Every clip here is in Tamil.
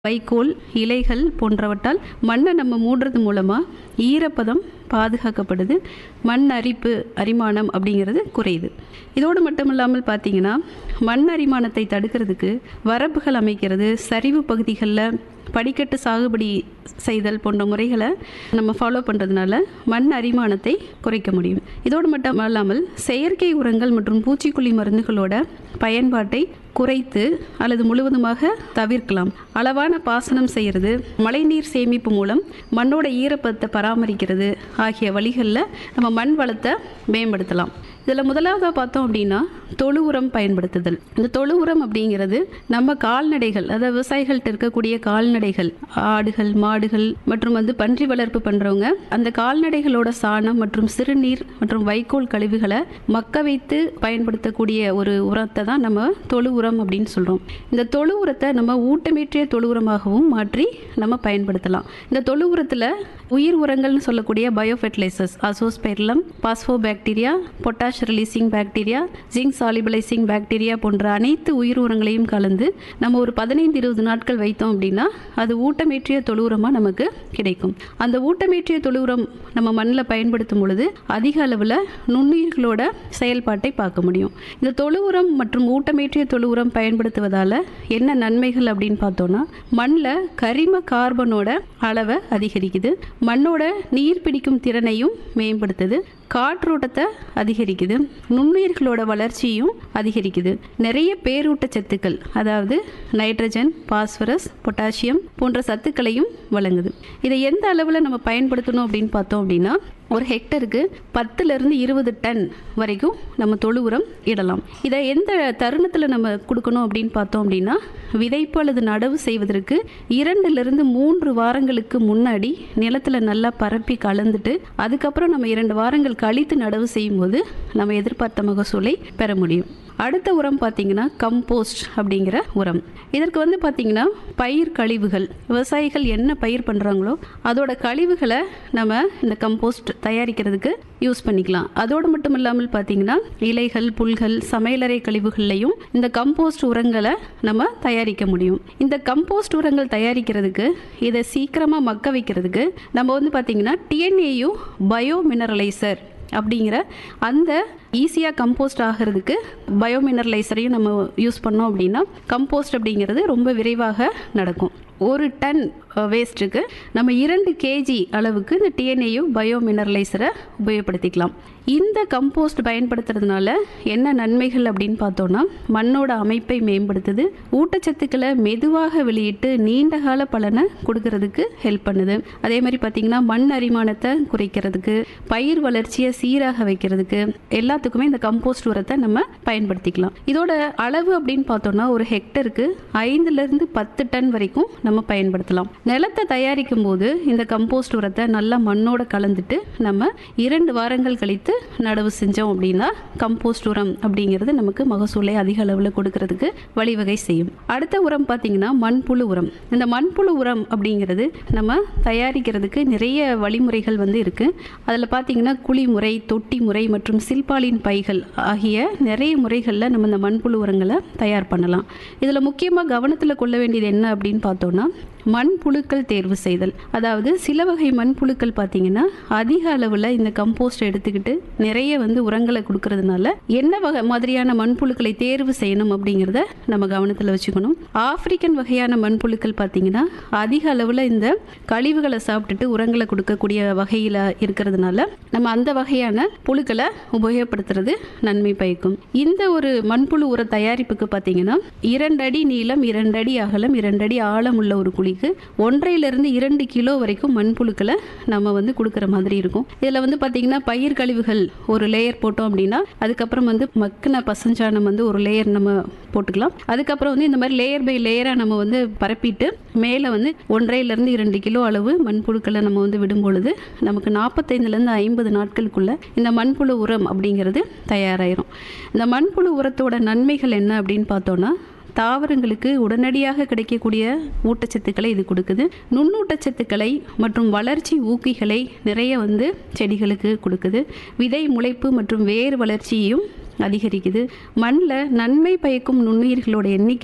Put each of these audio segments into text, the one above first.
வைக்கோல் இலைகள் போன்றவற்றால் மண்ணை நம்ம மூடுறது மூலமாக ஈரப்பதம் பாதுகாக்கப்படுது மண் அரிப்பு அரிமானம் அப்படிங்கிறது குறையுது இதோடு மட்டும் இல்லாமல் பார்த்தீங்கன்னா மண் அரிமானத்தை தடுக்கிறதுக்கு வரப்புகள் அமைக்கிறது சரிவு பகுதிகளில் படிக்கட்டு சாகுபடி செய்தல் போன்ற முறைகளை நம்ம ஃபாலோ பண்ணுறதுனால மண் அரிமானத்தை குறைக்க முடியும் இதோடு மட்டும் இல்லாமல் செயற்கை உரங்கள் மற்றும் பூச்சிக்கொல்லி மருந்துகளோட பயன்பாட்டை குறைத்து அல்லது முழுவதுமாக தவிர்க்கலாம் அளவான பாசனம் செய்கிறது மழைநீர் சேமிப்பு மூலம் மண்ணோட ஈரப்பதத்தை பராமரிக்கிறது ஆகிய வழிகளில் நம்ம மண் வளத்தை மேம்படுத்தலாம் இதில் முதலாவதாக பார்த்தோம் அப்படின்னா தொழு உரம் பயன்படுத்துதல் இந்த தொழு உரம் அப்படிங்கிறது நம்ம கால்நடைகள் அதாவது விவசாயிகள்கிட்ட இருக்கக்கூடிய கால்நடைகள் ஆடுகள் மாடுகள் மற்றும் வந்து பன்றி வளர்ப்பு பண்ணுறவங்க அந்த கால்நடைகளோட சாணம் மற்றும் சிறுநீர் மற்றும் வைக்கோல் கழிவுகளை மக்க வைத்து பயன்படுத்தக்கூடிய ஒரு உரத்தை தான் நம்ம தொழு உரம் அப்படின்னு சொல்கிறோம் இந்த தொழு உரத்தை நம்ம ஊட்டமேற்றிய தொழு உரமாகவும் மாற்றி நம்ம பயன்படுத்தலாம் இந்த தொழு உரத்தில் உயிர் உரங்கள்னு சொல்லக்கூடிய bio fertilisers Azospirillum phosphobacteria potash releasing bacteria zinc solubilising bacteria போன்ற அனைத்து உயிர் உரங்களையும் கலந்து நம்ம ஒரு பதினைந்து இருபது நாட்கள் வைத்தோம் அப்படின்னா அது ஊட்டமேற்றிய தொழு உரமாக நமக்கு கிடைக்கும் அந்த ஊட்டமேற்றிய தொழு உரம் நம்ம மண்ணில் பயன்படுத்தும் பொழுது அதிக அளவில் நுண்ணுயிர்களோட செயல்பாட்டை பார்க்க முடியும் இந்த தொழு உரம் மற்றும் ஊட்டமேற்றிய தொழு உரம் பயன்படுத்துவதால் என்ன நன்மைகள் அப்படின்னு பார்த்தோன்னா மண்ணில் கரிம கார்பனோட அளவை அதிகரிக்குது மண்ணோட நீர் பிடிக்கும் திறனையும் மேம்படுத்துது காற்றோட்டத்தை அதிகரிக்குது நுண்ணுயிர்களோட வளர்ச்சியும் அதிகரிக்குது நிறைய பேரூட்டச்சத்துக்கள் அதாவது நைட்ரஜன் பாஸ்பரஸ் பொட்டாசியம் போன்ற சத்துக்களையும் வழங்குது இதை எந்த அளவில் நம்ம பயன்படுத்தணும் அப்படின்னு பார்த்தோம் அப்படின்னா ஒரு ஹெக்டருக்கு பத்துலேருந்து இருபது டன் வரைக்கும் நம்ம தொழு உரம் இடலாம் இதை எந்த தருணத்தில் நம்ம கொடுக்கணும் அப்படின்னு பார்த்தோம் அப்படின்னா விதைப்பு அல்லது நடவு செய்வதற்கு இரண்டுலேருந்து மூன்று வாரங்களுக்கு முன்னாடி நிலத்தில் நல்லா பரப்பி கலந்துட்டு அதுக்கப்புறம் நம்ம இரண்டு வாரங்கள் கழித்து நடவு செய்யும்போது நம்ம எதிர்பார்த்த மகசூலை பெற முடியும் அடுத்த உரம் பார்த்தீங்கன்னா கம்போஸ்ட் அப்படிங்கிற உரம் இதற்கு வந்து பார்த்தீங்கன்னா பயிர் கழிவுகள் விவசாயிகள் என்ன பயிர் பண்ணுறாங்களோ அதோட கழிவுகளை நம்ம இந்த கம்போஸ்ட் தயாரிக்கிறதுக்கு யூஸ் பண்ணிக்கலாம் அதோடு மட்டும் இல்லாமல் பார்த்தீங்கன்னா இலைகள் புல்கள் சமையலறை கழிவுகள்லையும் இந்த கம்போஸ்ட் உரங்களை நம்ம தயாரிக்க முடியும் இந்த கம்போஸ்ட் உரங்கள் தயாரிக்கிறதுக்கு இதை சீக்கிரமாக மக்க வைக்கிறதுக்கு நம்ம வந்து பார்த்தீங்கன்னா டிஎன்ஏயு பயோ மினரலைசர் அப்படிங்கிற அந்த ஈஸியாக கம்போஸ்ட் ஆகிறதுக்கு பயோமினரலைசரையும் நம்ம யூஸ் பண்ணோம் அப்படின்னா கம்போஸ்ட் அப்படிங்கிறது ரொம்ப விரைவாக நடக்கும் ஒரு டன் வேஸ்ட்டுக்கு நம்ம இரண்டு கேஜி அளவுக்கு இந்த டிஎன்ஏயு பயோ மினரலைசரை உபயோகப்படுத்திக்கலாம் இந்த கம்போஸ்ட் பயன்படுத்துறதுனால என்ன நன்மைகள் அப்படின்னு பார்த்தோன்னா மண்ணோட அமைப்பை மேம்படுத்துது ஊட்டச்சத்துக்களை மெதுவாக வெளியிட்டு நீண்ட கால பலனை கொடுக்கறதுக்கு ஹெல்ப் பண்ணுது அதே மாதிரி பார்த்தீங்கன்னா மண் அரிமானத்தை குறைக்கிறதுக்கு பயிர் வளர்ச்சியை சீராக வைக்கிறதுக்கு எல்லாத்துக்குமே இந்த கம்போஸ்ட் உரத்தை நம்ம பயன்படுத்திக்கலாம் இதோட அளவு அப்படின்னு பார்த்தோம்னா ஒரு ஹெக்டருக்கு ஐந்துலேருந்து பத்து டன் வரைக்கும் நம்ம பயன்படுத்தலாம் நிலத்தை தயாரிக்கும் போது இந்த கம்போஸ்ட் உரத்தை நல்லா மண்ணோட கலந்துட்டு நம்ம இரண்டு வாரங்கள் கழித்து நடவு செஞ்சோம் அப்படின்னா கம்போஸ்ட் உரம் அப்படிங்கிறது நமக்கு மகசூலை அதிக அளவில் கொடுக்கறதுக்கு வழிவகை செய்யும் அடுத்த உரம் பார்த்தீங்கன்னா மண்புழு உரம் இந்த மண்புழு உரம் அப்படிங்கிறது நம்ம தயாரிக்கிறதுக்கு நிறைய வழிமுறைகள் வந்து இருக்குது அதில் பார்த்தீங்கன்னா குழி முறை தொட்டி முறை மற்றும் சில்பாலின் பைகள் ஆகிய நிறைய முறைகளில் நம்ம இந்த மண்புழு உரங்களை தயார் பண்ணலாம் இதில் முக்கியமாக கவனத்தில் கொள்ள வேண்டியது என்ன அப்படின்னு பார்த்தோன்னா மண்புழுக்கள் தேர்வு செய்தல் அதாவது சில வகை மண்புழுக்கள் பார்த்தீங்கன்னா அதிக அளவில் இந்த கம்போஸ்ட் எடுத்துக்கிட்டு நிறைய வந்து உரங்களை கொடுக்கறதுனால என்ன வகை மாதிரியான மண்புழுக்களை தேர்வு செய்யணும் அப்படிங்கிறத நம்ம கவனத்தில் வச்சுக்கணும் ஆப்பிரிக்கன் வகையான மண்புழுக்கள் பார்த்தீங்கன்னா அதிக அளவில் இந்த கழிவுகளை சாப்பிட்டுட்டு உரங்களை கொடுக்கக்கூடிய வகையில் இருக்கிறதுனால நம்ம அந்த வகையான புழுக்களை உபயோகப்படுத்துறது நன்மை பயக்கும் இந்த ஒரு மண்புழு உர தயாரிப்புக்கு பார்த்தீங்கன்னா இரண்டு அடி நீளம் இரண்டு அடி அகலம் இரண்டு அடி ஆழம் உள்ள ஒரு குழிக்கு ஒன்றையிலிருந்து இரண்டு கிலோ வரைக்கும் மண்புழுக்களை நம்ம வந்து கொடுக்குற மாதிரி இருக்கும் இதில் வந்து பார்த்தீங்கன்னா பயிர் கழிவுகள் ஒரு லேயர் போட்டோம் அப்படின்னா அதுக்கப்புறம் வந்து மக்கின பசஞ்சானம் வந்து ஒரு லேயர் நம்ம போட்டுக்கலாம் அதுக்கப்புறம் வந்து இந்த மாதிரி லேயர் பை லேயராக நம்ம வந்து பரப்பிட்டு மேலே வந்து ஒன்றையிலிருந்து இரண்டு கிலோ அளவு மண்புழுக்களை நம்ம வந்து விடும் பொழுது நமக்கு நாற்பத்தைந்துலேருந்து ஐம்பது நாட்களுக்குள்ள இந்த மண்புழு உரம் அப்படிங்கிறது தயாராயிரும் இந்த மண்புழு உரத்தோட நன்மைகள் என்ன அப்படின்னு பார்த்தோன்னா தாவரங்களுக்கு உடனடியாக கிடைக்கக்கூடிய ஊட்டச்சத்துக்களை இது கொடுக்குது நுண்ணூட்டச்சத்துக்களை மற்றும் வளர்ச்சி ஊக்கிகளை நிறைய வந்து செடிகளுக்கு கொடுக்குது விதை முளைப்பு மற்றும் வேர் வளர்ச்சியையும் அதிகரிக்குது மண்ணில் நன்மை பயக்கும் நுண்ணுயிர்களோட எண்ணிக்கையும்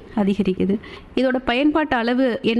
அதிகரிக்குது இதோட பயன்பாட்டு அளவு என்ன